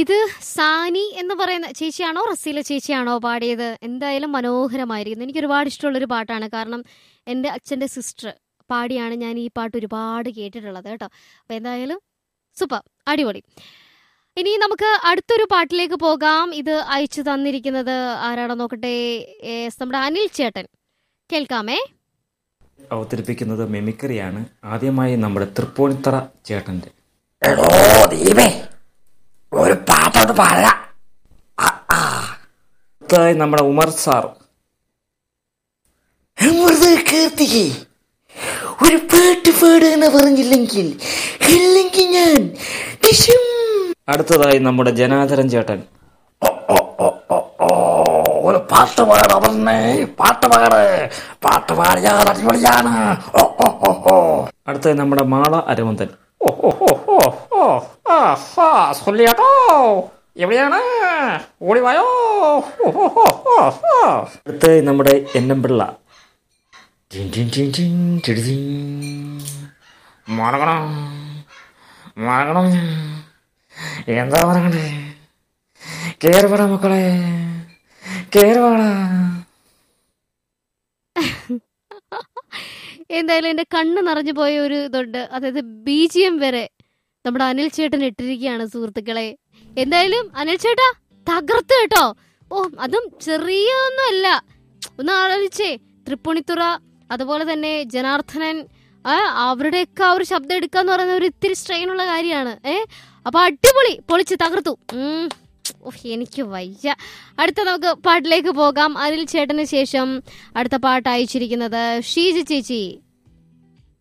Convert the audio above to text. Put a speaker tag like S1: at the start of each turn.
S1: ഇത് സാനി എന്ന് പറയുന്ന ചേച്ചിയാണോ റസീല ചേച്ചിയാണോ പാടിയത് എന്തായാലും മനോഹരമായിരിക്കുന്നു എനിക്ക് ഒരുപാട് ഇഷ്ടമുള്ളൊരു പാട്ടാണ് കാരണം എൻ്റെ അച്ഛൻ്റെ സിസ്റ്റർ പാടിയാണ് ഞാൻ ഈ പാട്ട് ഒരുപാട് കേട്ടിട്ടുള്ളത് കേട്ടോ അപ്പോൾ എന്തായാലും സൂപ്പർ അടിപൊളി ഇനി നമുക്ക് അടുത്തൊരു പാട്ടിലേക്ക് പോകാം ഇത് അയച്ചു തന്നിരിക്കുന്നത് ആരാണോ നോക്കട്ടെ ഏസ് നമ്മുടെ അനിൽ ചേട്ടൻ കേൾക്കാമേ
S2: അവതരിപ്പിക്കുന്നത് മെമിക്രിയാണ് ആദ്യമായി നമ്മുടെ തൃപ്പൂണിത്തറ ചേട്ടൻ്റെ
S3: എടോ ദീപേ ഒരു പാട്ടോട്ട് പാടുക
S2: അടുത്തതായി നമ്മുടെ ഉമർ സാർ
S3: കീർത്തിക്ക് ഒരു പാട്ട് പാടുക പറഞ്ഞില്ലെങ്കിൽ ഇല്ലെങ്കിൽ ഞാൻ ഡിഷും.
S2: അടുത്തതായി നമ്മുടെ ജനാധരൻ ചേട്ടൻ
S3: ഓ, ഓ, ഓ, ഓ, ഓ, ഒരു പാട്ട് പാട പറഞ്ഞേ പാട്ട് പാട് പാട്ട് പാടിയാൽ അടിപൊളിയാണ് ഓ ഓ ഓ ഓ
S2: അടുത്തതായി നമ്മുടെ മാള അരവന്തൻ
S3: ഓ ഓ ഓ ഓ ഓ ആ ആ സൊല്ലിയാട്ടോ എവിടെയാണ് ഓടിവായോ ഓ ഓ ഓ ഓ ഓ
S2: അടുത്തതായി നമ്മുടെ എന്നമ്പിള്ള ടിൻ ടിൻ ടിൻ ടിൻ ടിടിടിൻ.
S3: മറക്കണം മറക്കണം എന്താ പറയണേ കേറുപട മക്കളെ കേറുപട
S1: എന്തായാലും എൻ്റെ കണ്ണ് നിറഞ്ഞു പോയ ഒരു ഇതുണ്ട് അതായത് ബി ജി എം വരെ നമ്മുടെ അനിൽ ചേട്ടൻ ഇട്ടിരിക്കുകയാണ് സുഹൃത്തുക്കളെ എന്തായാലും അനിൽ ചേട്ടാ തകർത്ത് കേട്ടോ ഓ അതും ചെറിയ ഒന്നും അല്ല ഒന്ന് ആലോചിച്ചേ തൃപ്പൂണിത്തുറ അതുപോലെ തന്നെ ജനാർദ്ദനൻ ആ അവരുടെയൊക്കെ ആ ഒരു ശബ്ദം എടുക്കാന്ന് പറയുന്ന ഒരു ഇത്തിരി സ്ട്രെയിൻ ഉള്ള കാര്യമാണ് ഏ അപ്പൊ അടിപൊളി പൊളിച്ച് തകർത്തു ഉം. ഉഫ്, എനിക്ക് വയ്യ അടുത്ത നമുക്ക് പാട്ടിലേക്ക് പോകാം അനിൽ ചേട്ടന് ശേഷം അടുത്ത പാട്ട് അയച്ചിരിക്കുന്നത് ഷീജ ചേച്ചി